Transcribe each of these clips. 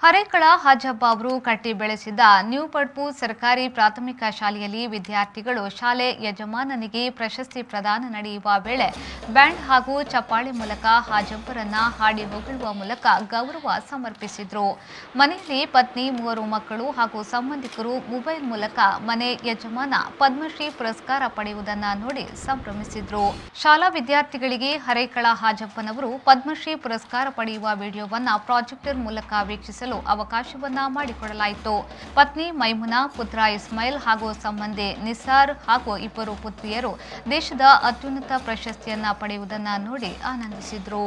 ಹರೇಕಳ ಹಾಜಬ್ಬ ಅವರು ಕಟ್ಟಿ ಬೆಳೆಸಿದ ನ್ಯೂ ಪಡ್ಪು ಸರ್ಕಾರಿ ಪ್ರಾಥಮಿಕ ಶಾಲೆಯಲ್ಲಿ ವಿದ್ಯಾರ್ಥಿಗಳು ಶಾಲೆ ಯಜಮಾನನಿಗೆ ಪ್ರಶಸ್ತಿ ಪ್ರದಾನ ನಡೆಯುವ ವೇಳೆ ಬ್ಯಾಂಡ್ ಹಾಗೂ ಚಪ್ಪಾಳೆ ಮೂಲಕ ಹಾಜಬ್ಬರನ್ನ ಹಾಡಿ ಹೊಗಳುವ ಮೂಲಕ ಗೌರವ ಸಮರ್ಪಿಸಿದ್ರು ಮನೆಯಲ್ಲಿ ಪತ್ನಿ ಮೂವರು ಮಕ್ಕಳು ಹಾಗೂ ಸಂಬಂಧಿಕರು ಮೊಬೈಲ್ ಮೂಲಕ ಮನೆ ಯಜಮಾನ ಪದ್ಮಶ್ರೀ ಪುರಸ್ಕಾರ ಪಡೆಯುವುದನ್ನ ನೋಡಿ ಸಂಭ್ರಮಿಸಿದ್ರು ಶಾಲಾ ವಿದ್ಯಾರ್ಥಿಗಳಿಗೆ ಹರೇಕಳ ಹಾಜಪ್ಪನವರು ಪದ್ಮಶ್ರೀ ಪುರಸ್ಕಾರ ಪಡೆಯುವ ವಿಡಿಯೋವನ್ನ ಪ್ರಾಜೆಕ್ಟರ್ ಮೂಲಕ ವೀಕ್ಷಿಸಲು ಅವಕಾಶವನ್ನ ಮಾಡಿಕೊಡಲಾಯಿತು ಪತ್ನಿ ಮೈಮುನಾ ಪುತ್ರ ಇಸ್ಮಾಯಿಲ್ ಹಾಗೂ ಸಂಬಂಧಿ ನಿಸಾರ್ ಹಾಗೂ ಇಬ್ಬರು ಪುತ್ರಿಯರು ದೇಶದ ಅತ್ಯುನ್ನತ ಪ್ರಶಸ್ತಿಯನ್ನ ಪಡೆಯುವುದನ್ನ ನೋಡಿ ಆನಂದಿಸಿದ್ರು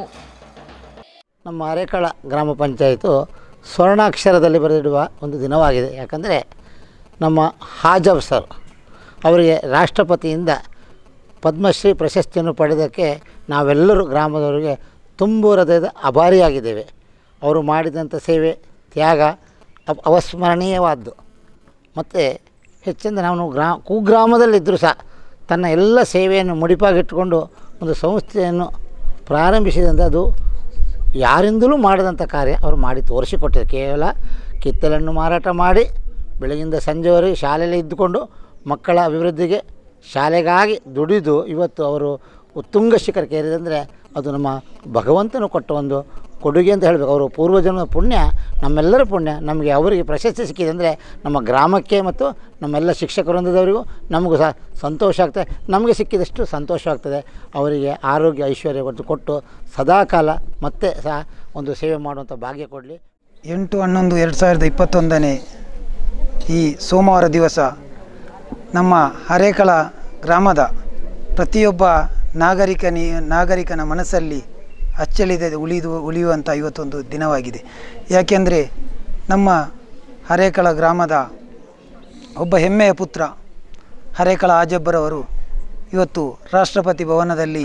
ನಮ್ಮ ಅರೇಕಳ ಗ್ರಾಮ ಪಂಚಾಯಿತು ಸ್ವರ್ಣಾಕ್ಷರದಲ್ಲಿ ಬರೆದಿಡುವ ಒಂದು ದಿನವಾಗಿದೆ ಯಾಕಂದರೆ ನಮ್ಮ ಹಾಜಬ್ ಸರ್ ಅವರಿಗೆ ರಾಷ್ಟ್ರಪತಿಯಿಂದ ಪದ್ಮಶ್ರೀ ಪ್ರಶಸ್ತಿಯನ್ನು ಪಡೆದಕ್ಕೆ ನಾವೆಲ್ಲರೂ ಗ್ರಾಮದವರಿಗೆ ತುಂಬು ಹೃದಯದ ಅಭಾರಿಯಾಗಿದ್ದೇವೆ ಅವರು ಮಾಡಿದಂಥ ಸೇವೆ ತ್ಯಾಗ ಅವ್- ಅವಸ್ಮರಣೀಯವಾದ್ದು ಮತ್ತು ಹೆಚ್ಚೆಂದರೆ ನಾವು ಗ್ರಾ ಕುಗ್ರಾಮದಲ್ಲಿದ್ದರೂ ಸಹ ತನ್ನ ಎಲ್ಲ ಸೇವೆಯನ್ನು ಮುಡಿಪಾಗಿಟ್ಟುಕೊಂಡು ಒಂದು ಸಂಸ್ಥೆಯನ್ನು ಪ್ರಾರಂಭಿಸಿದಂತೆ ಅದು ಯಾರಿಂದಲೂ ಮಾಡದಂಥ ಕಾರ್ಯ ಅವರು ಮಾಡಿ ತೋರಿಸಿಕೊಟ್ಟಿದ್ದಾರೆ ಕೇವಲ ಕಿತ್ತಲನ್ನು ಮಾರಾಟ ಮಾಡಿ ಬೆಳಗಿಂದ ಸಂಜೆವರೆಗೆ ಶಾಲೆಯಲ್ಲಿ ಇದ್ದುಕೊಂಡು ಮಕ್ಕಳ ಅಭಿವೃದ್ಧಿಗೆ ಶಾಲೆಗಾಗಿ ದುಡಿದು ಇವತ್ತು ಅವರು ಉತ್ತುಂಗ ಶಿಖರಕ್ಕೆ ಏರಿದಂದರೆ ಅದು ನಮ್ಮ ಭಗವಂತನು ಕೊಟ್ಟ ಒಂದು ಕೊಡುಗೆ ಅಂತ ಹೇಳಬೇಕು ಅವರು ಪೂರ್ವಜನ್ಮದ ಪುಣ್ಯ ನಮ್ಮೆಲ್ಲರ ಪುಣ್ಯ ನಮಗೆ ಅವರಿಗೆ ಪ್ರಶಸ್ತಿ ಸಿಕ್ಕಿದೆ ಅಂದರೆ ನಮ್ಮ ಗ್ರಾಮಕ್ಕೆ ಮತ್ತು ನಮ್ಮೆಲ್ಲ ಶಿಕ್ಷಕ ವೃಂದದವರಿಗೂ ನಮಗೂ ಸಹ ಸಂತೋಷ ಆಗ್ತದೆ ನಮಗೆ ಸಿಕ್ಕಿದಷ್ಟು ಸಂತೋಷವಾಗ್ತದೆ ಅವರಿಗೆ ಆರೋಗ್ಯ ಐಶ್ವರ್ಯ ಕೊಟ್ಟು ಕೊಟ್ಟು ಸದಾಕಾಲ ಮತ್ತೆ ಸಹ ಒಂದು ಸೇವೆ ಮಾಡುವಂಥ ಭಾಗ್ಯ ಕೊಡಲಿ ಎಂಟು ಹನ್ನೊಂದು ಎರಡು ಸಾವಿರದ ಇಪ್ಪತ್ತೊಂದನೇ ಈ ಸೋಮವಾರ ದಿವಸ ನಮ್ಮ ಹರೇಕಳ ಗ್ರಾಮದ ಪ್ರತಿಯೊಬ್ಬ ನಾಗರಿಕನಿ ನಾಗರಿಕನ ಮನಸ್ಸಲ್ಲಿ ಅಚ್ಚಳಿದ ಉಳಿದು ಉಳಿಯುವಂಥ ಇವತ್ತೊಂದು ದಿನವಾಗಿದೆ ಯಾಕೆಂದರೆ ನಮ್ಮ ಹರೇಕಳ ಗ್ರಾಮದ ಒಬ್ಬ ಹೆಮ್ಮೆಯ ಪುತ್ರ ಹರೇಕಳ ಆಜಬ್ಬರವರು ಇವತ್ತು ರಾಷ್ಟ್ರಪತಿ ಭವನದಲ್ಲಿ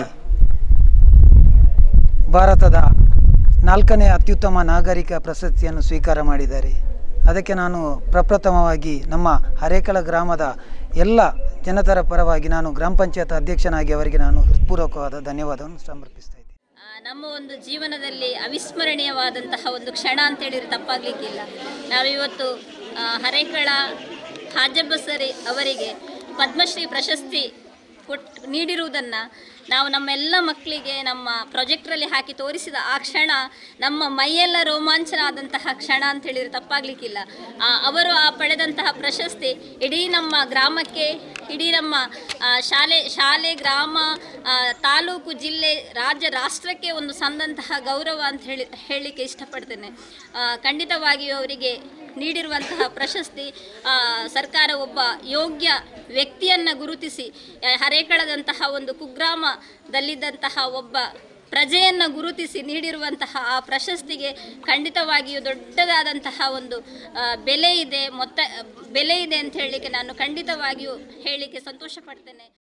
ಭಾರತದ ನಾಲ್ಕನೇ ಅತ್ಯುತ್ತಮ ನಾಗರಿಕ ಪ್ರಶಸ್ತಿಯನ್ನು ಸ್ವೀಕಾರ ಮಾಡಿದ್ದಾರೆ ಅದಕ್ಕೆ ನಾನು ಪ್ರಪ್ರಥಮವಾಗಿ ನಮ್ಮ ಹರೇಕಳ ಗ್ರಾಮದ ಎಲ್ಲ ಜನತರ ಪರವಾಗಿ ನಾನು ಗ್ರಾಮ ಪಂಚಾಯತ್ ಅಧ್ಯಕ್ಷನಾಗಿ ಅವರಿಗೆ ನಾನು ಹೃತ್ಪೂರ್ವಕವಾದ ಧನ್ಯವಾದವನ್ನು ಸಮರ್ಪಿಸ್ತಾ ಇದ್ದೇನೆ ಆ, ನಮ್ಮ ಒಂದು ಜೀವನದಲ್ಲಿ ಅವಿಸ್ಮರಣೀಯವಾದಂತಹ ಒಂದು ಕ್ಷಣ ಅಂತ ಹೇಳಿದ್ರೆ ತಪ್ಪಾಗಲಿಕ್ಕಿಲ್ಲ ನಾವಿವತ್ತು ಆ, ಹರೇಕಳ ಹಾಜಬ್ಬ ಸರಿ ಅವರಿಗೆ ಪದ್ಮಶ್ರೀ ಪ್ರಶಸ್ತಿ ಕೊಟ್ ನೀಡಿರುವುದನ್ನು ನಾವು ನಮ್ಮೆಲ್ಲ ಮಕ್ಕಳಿಗೆ ನಮ್ಮ ಪ್ರೊಜೆಕ್ಟ್ರಲ್ಲಿ ಹಾಕಿ ತೋರಿಸಿದ ಆ ಕ್ಷಣ ನಮ್ಮ ಮೈಯೆಲ್ಲ ರೋಮಾಂಚನ ಆದಂತಹ ಕ್ಷಣ ಅಂತ ಹೇಳಿದ್ರೆ ತಪ್ಪಾಗಲಿಕ್ಕಿಲ್ಲ ಆ, ಅವರು ಆ ಪಡೆದಂತಹ ಪ್ರಶಸ್ತಿ ಇಡೀ ನಮ್ಮ ಗ್ರಾಮಕ್ಕೆ ಇಡೀ ನಮ್ಮ ಆ, ಶಾಲೆ ಶಾಲೆ ಗ್ರಾಮ ಆ, ತಾಲೂಕು ಜಿಲ್ಲೆ ರಾಜ್ಯ ರಾಷ್ಟ್ರಕ್ಕೆ ಒಂದು ಸಂದಂತಹ ಗೌರವ ಅಂತ ಹೇಳಿ ಹೇಳಲಿಕ್ಕೆ ಇಷ್ಟಪಡ್ತೇನೆ ಆ, ಖಂಡಿತವಾಗಿಯೂ ಅವರಿಗೆ ನೀಡಿರುವಂತಹ ಪ್ರಶಸ್ತಿ ಆ, ಸರ್ಕಾರ ಒಬ್ಬ ಯೋಗ್ಯ ವ್ಯಕ್ತಿಯನ್ನು ಗುರುತಿಸಿ ಆ, ಹರೇಕಳದಂತಹ ಒಂದು ಕುಗ್ರಾಮದಲ್ಲಿದ್ದಂತಹ ಒಬ್ಬ ಪ್ರಜೆಯನ್ನು ಗುರುತಿಸಿ ನೀಡಿರುವಂತಹ ಆ ಪ್ರಶಸ್ತಿಗೆ ಖಂಡಿತವಾಗಿಯೂ ದೊಡ್ಡದಾದಂತಹ ಒಂದು ಆ, ಬೆಲೆ ಇದೆ ಮೊತ್ತ ಬೆಲೆ ಇದೆ ಅಂತ ಹೇಳಲಿಕ್ಕೆ ನಾನು ಖಂಡಿತವಾಗಿಯೂ ಹೇಳಲಿಕ್ಕೆ ಸಂತೋಷ ಪಡ್ತೇನೆ